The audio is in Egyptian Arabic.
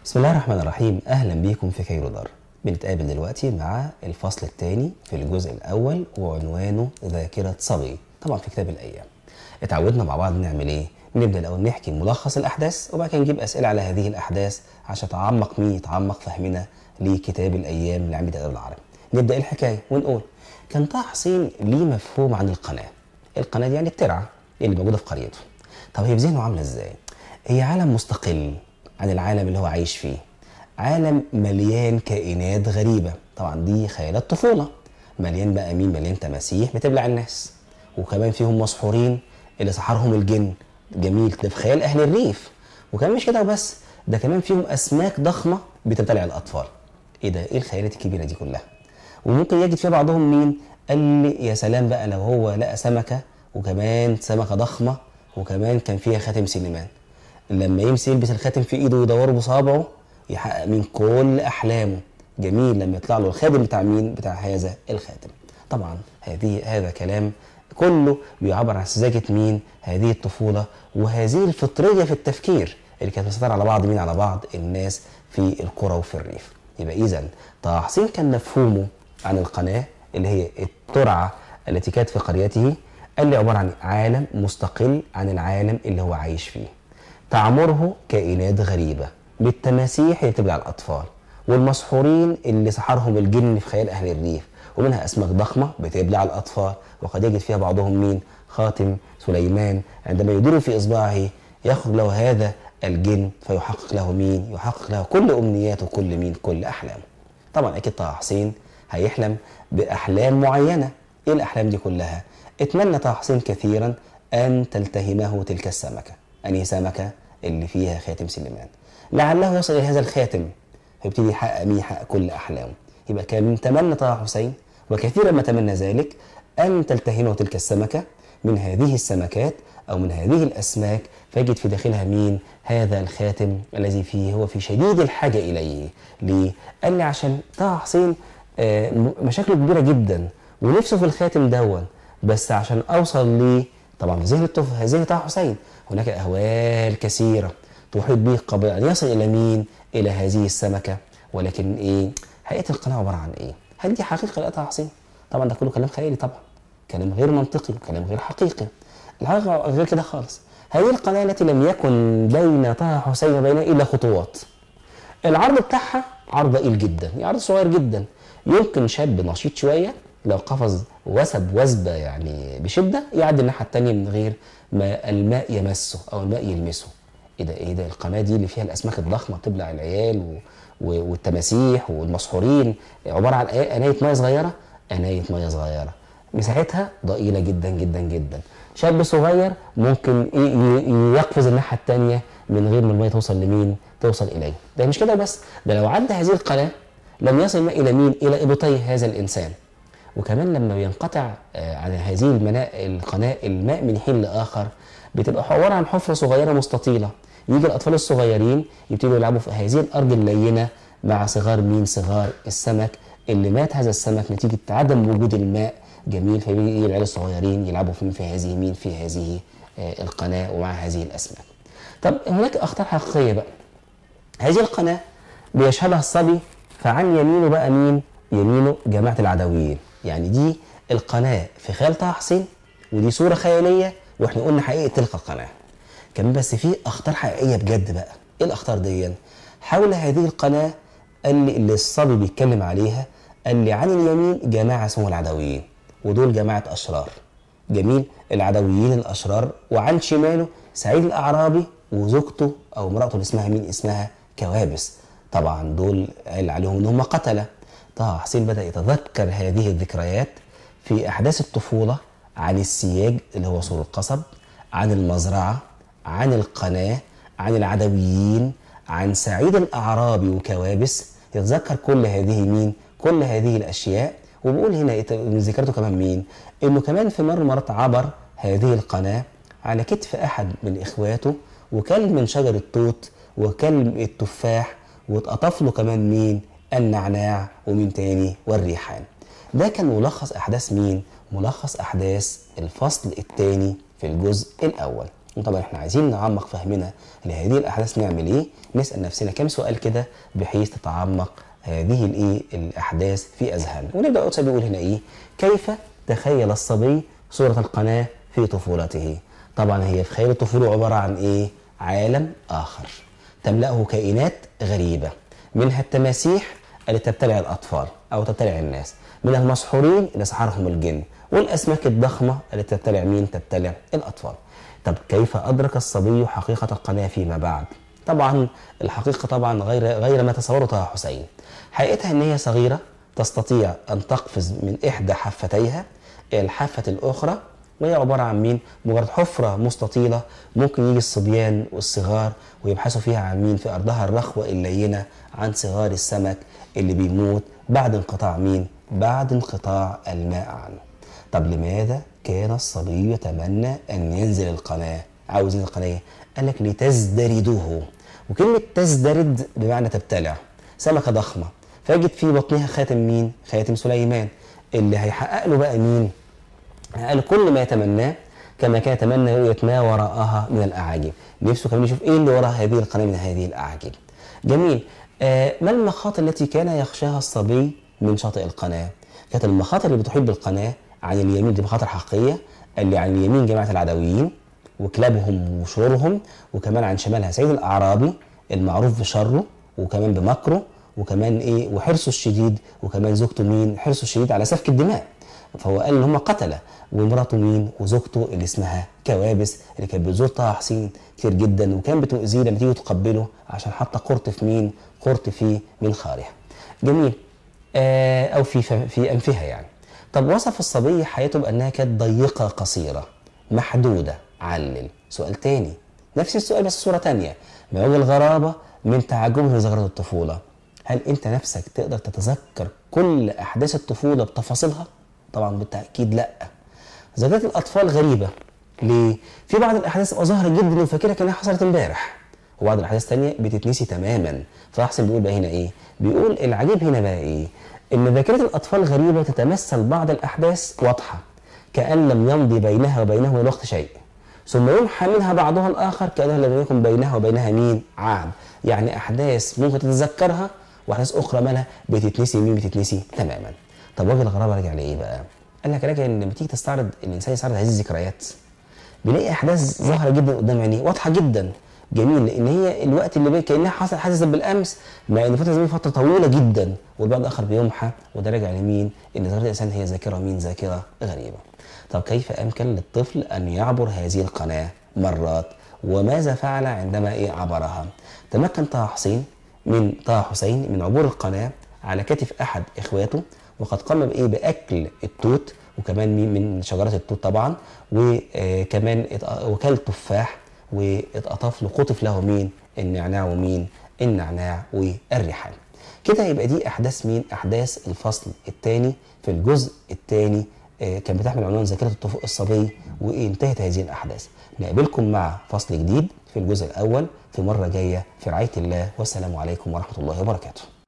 بسم الله الرحمن الرحيم اهلا بيكم في كايرو دار بنتقابل دلوقتي مع الفصل الثاني في الجزء الاول وعنوانه ذاكره صبي طبعا في كتاب الايام اتعودنا مع بعض نعمل ايه نبدا الاول نحكي ملخص الاحداث وبعد كده نجيب اسئله على هذه الاحداث عشان تعمق مين يتعمق فهمنا لكتاب الايام لعميد الادب العربي نبدا الحكايه ونقول كان طه حسين ليه مفهوم عن القناه القناه دي يعني الترعه اللي موجوده في قريته طب هي في ذهنه عامله ازاي هي عالم مستقل عن العالم اللي هو عايش فيه عالم مليان كائنات غريبة طبعا دي خيالات طفولة مليان بقى مين مليان تماسيح بتبلع الناس وكمان فيهم مسحورين اللي سحرهم الجن جميل ده في خيال أهل الريف وكمان مش كده وبس ده كمان فيهم أسماك ضخمة بتبتلع الأطفال إيه ده إيه الخيالات الكبيرة دي كلها وممكن يجد فيها بعضهم مين قال لي يا سلام بقى لو هو لقى سمكة وكمان سمكة ضخمة وكمان كان فيها خاتم سليمان لما يمسي يلبس الخاتم في ايده ويدوره بصابعه يحقق من كل احلامه جميل لما يطلع له الخادم بتاع مين بتاع هذا الخاتم طبعا هذه هذا كلام كله بيعبر عن سذاجه مين هذه الطفوله وهذه الفطريه في التفكير اللي كانت مسيطره على بعض مين على بعض الناس في القرى وفي الريف يبقى اذا طه حسين كان مفهومه عن القناه اللي هي الترعه التي كانت في قريته قال لي عباره عن عالم مستقل عن العالم اللي هو عايش فيه تعمره كائنات غريبة بالتماسيح اللي بتبلع الأطفال والمسحورين اللي سحرهم الجن في خيال أهل الريف ومنها أسماك ضخمة بتبلع الأطفال وقد يجد فيها بعضهم مين خاتم سليمان عندما يدير في إصبعه يأخذ له هذا الجن فيحقق له مين يحقق له كل أمنياته كل مين كل أحلامه طبعا أكيد طه حسين هيحلم بأحلام معينة إيه الأحلام دي كلها اتمنى طه حسين كثيرا أن تلتهمه تلك السمكة أنهي سمكة اللي فيها خاتم سليمان لعله يصل إلى هذا الخاتم فيبتدي يحقق مين يحقق كل أحلامه يبقى كان تمنى طه حسين وكثيرا ما تمنى ذلك أن تلتهمه تلك السمكة من هذه السمكات أو من هذه الأسماك فيجد في داخلها مين هذا الخاتم الذي فيه هو في شديد الحاجة إليه ليه؟ قال لي عشان طه حسين آه، مشاكله كبيرة جدا ونفسه في الخاتم دون بس عشان أوصل ليه طبعا في ذهن الطفل ذهن طه حسين هناك أهوال كثيرة تحيط به قبل أن يصل إلى مين؟ إلى هذه السمكة ولكن إيه؟ حقيقة القناة عبارة عن إيه؟ هل دي حقيقة لقيتها حسين؟ طبعا ده كله كلام خيالي طبعا كلام غير منطقي كلام غير حقيقي الحقيقة غير كده خالص هذه القناة التي لم يكن بين طه حسين وبينها إلا خطوات العرض بتاعها عرض ضئيل جدا يعني عرض صغير جدا يمكن شاب نشيط شوية لو قفز وسب وثبة يعني بشدة يعدي الناحية التانية من غير ما الماء يمسه أو الماء يلمسه ايه ده ايه ده القناه دي اللي فيها الاسماك الضخمه بتبلع العيال و... و... والتماسيح والمسحورين عباره عن إيه؟ انايه ميه صغيره انايه ميه صغيره مساحتها ضئيله جدا جدا جدا شاب صغير ممكن ي... ي... يقفز الناحيه الثانيه من غير ما الميه توصل لمين توصل اليه ده مش كده بس ده لو عدى هذه القناه لم يصل الماء الى مين الى ابطي هذا الانسان وكمان لما ينقطع عن هذه المناء القناه الماء من حين لاخر بتبقى عباره عن حفره صغيره مستطيله يجي الاطفال الصغيرين يبتدوا يلعبوا في هذه الارض اللينه مع صغار مين صغار السمك اللي مات هذا السمك نتيجه عدم وجود الماء جميل فيجي العيال الصغيرين يلعبوا في في هذه مين في هذه آه القناه ومع هذه الاسماك. طب هناك اخطار حقيقيه بقى. هذه القناه بيشهدها الصبي فعن يمينه بقى مين؟ يمينه جماعه العدويين. يعني دي القناه في خيال طه حسين ودي صوره خياليه واحنا قلنا حقيقه تلك القناه. كمان بس في اخطار حقيقيه بجد بقى ايه الاخطار دي حول هذه القناه قال لي اللي الصبي بيتكلم عليها قال لي عن اليمين جماعه اسمهم العدويين ودول جماعه اشرار جميل العدويين الاشرار وعن شماله سعيد الاعرابي وزوجته او امراته اللي اسمها مين اسمها كوابس طبعا دول قال عليهم ان هم قتله طه حسين بدا يتذكر هذه الذكريات في احداث الطفوله عن السياج اللي هو سور القصب عن المزرعه عن القناة عن العدويين عن سعيد الأعرابي وكوابس يتذكر كل هذه مين كل هذه الأشياء وبقول هنا من ذكرته كمان مين إنه كمان في مرة مرات عبر هذه القناة على كتف أحد من إخواته وكل من شجر التوت وكل التفاح واتقطف له كمان مين النعناع ومين تاني والريحان ده كان ملخص أحداث مين ملخص أحداث الفصل الثاني في الجزء الأول وطبعا احنا عايزين نعمق فهمنا لهذه الاحداث نعمل ايه نسال نفسنا كم سؤال كده بحيث تتعمق هذه الايه الاحداث في اذهاننا ونبدا قدس بيقول هنا ايه كيف تخيل الصبي صوره القناه في طفولته طبعا هي في خيال الطفوله عباره عن ايه عالم اخر تملأه كائنات غريبه منها التماسيح التي تبتلع الاطفال او تبتلع الناس من المسحورين اللي سحرهم الجن والاسماك الضخمه التي تبتلع مين تبتلع الاطفال طب كيف ادرك الصبي حقيقه القناه فيما بعد طبعا الحقيقه طبعا غير غير ما تصوره طه حسين حقيقتها ان هي صغيره تستطيع ان تقفز من احدى حفتيها الى الحافه الاخرى وهي عباره عن مين؟ مجرد حفره مستطيله ممكن يجي الصبيان والصغار ويبحثوا فيها عن مين؟ في ارضها الرخوه اللينه عن صغار السمك اللي بيموت بعد انقطاع مين؟ بعد انقطاع الماء عنه. طب لماذا كان الصبي يتمنى ان ينزل القناه؟ عاوز ينزل القناه قال لك لتزدرده وكلمه تزدرد بمعنى تبتلع سمكه ضخمه فيجد في بطنها خاتم مين؟ خاتم سليمان اللي هيحقق له بقى مين؟ قال كل ما يتمناه كما كان يتمنى رؤية ما وراءها من الأعاجيب نفسه كمان يشوف إيه اللي وراء هذه القناة من هذه الأعاجيب جميل آه ما المخاطر التي كان يخشاها الصبي من شاطئ القناة كانت المخاطر اللي بتحيط بالقناة عن اليمين دي مخاطر حقيقية اللي عن اليمين جماعة العدويين وكلابهم وشرورهم وكمان عن شمالها سيد الأعرابي المعروف بشره وكمان بمكره وكمان ايه وحرصه الشديد وكمان زوجته مين حرصه الشديد على سفك الدماء فهو قال ان هم قتله ومراته مين وزوجته اللي اسمها كوابس اللي كانت بتزور طه حسين كتير جدا وكان بتؤذيه لما تيجي تقبله عشان حاطه قرط في مين قرط في منخارها جميل آه او في في انفها يعني طب وصف الصبي حياته بانها كانت ضيقه قصيره محدوده علل سؤال تاني نفس السؤال بس صوره تانية ما وجه الغرابه من تعجبه لزغرة الطفوله هل انت نفسك تقدر تتذكر كل احداث الطفوله بتفاصيلها طبعا بالتاكيد لا زوجات الاطفال غريبه ليه في بعض الاحداث تبقى ظاهره جدا وفاكرها كانها حصلت امبارح وبعض الاحداث الثانيه بتتنسي تماما فاحسن بيقول بقى هنا ايه بيقول العجيب هنا بقى ايه ان ذاكره الاطفال غريبه تتمثل بعض الاحداث واضحه كان لم يمضي بينها وبينهما الوقت شيء ثم يمحى منها بعضها الاخر كانه لم يكن بينها وبينها مين عام يعني احداث ممكن تتذكرها واحداث اخرى مالها بتتنسي مين بتتنسي تماما طب وجه الغرابه راجع لايه بقى؟ قال لك راجع ان لما تيجي تستعرض الانسان يستعرض هذه الذكريات بيلاقي احداث ظاهره جدا قدام عينيه واضحه جدا جميل لان هي الوقت اللي بين كانها حصل حدث بالامس مع ان فتره زمن فتره طويله جدا والبعض الاخر بيمحى وده راجع لمين؟ ان ذاكره الانسان هي ذاكره مين؟ ذاكره غريبه. طب كيف امكن للطفل ان يعبر هذه القناه مرات؟ وماذا فعل عندما ايه عبرها؟ تمكن طه حسين من طه حسين من عبور القناه على كتف احد اخواته وقد قام بايه باكل التوت وكمان مين من شجره التوت طبعا وكمان وكل تفاح واتقطف له قطف له مين النعناع ومين النعناع والريحان كده يبقى دي احداث مين احداث الفصل الثاني في الجزء الثاني كان بتحمل عنوان ذاكره الصبي وانتهت هذه الاحداث نقابلكم مع فصل جديد في الجزء الاول في مره جايه في رعايه الله والسلام عليكم ورحمه الله وبركاته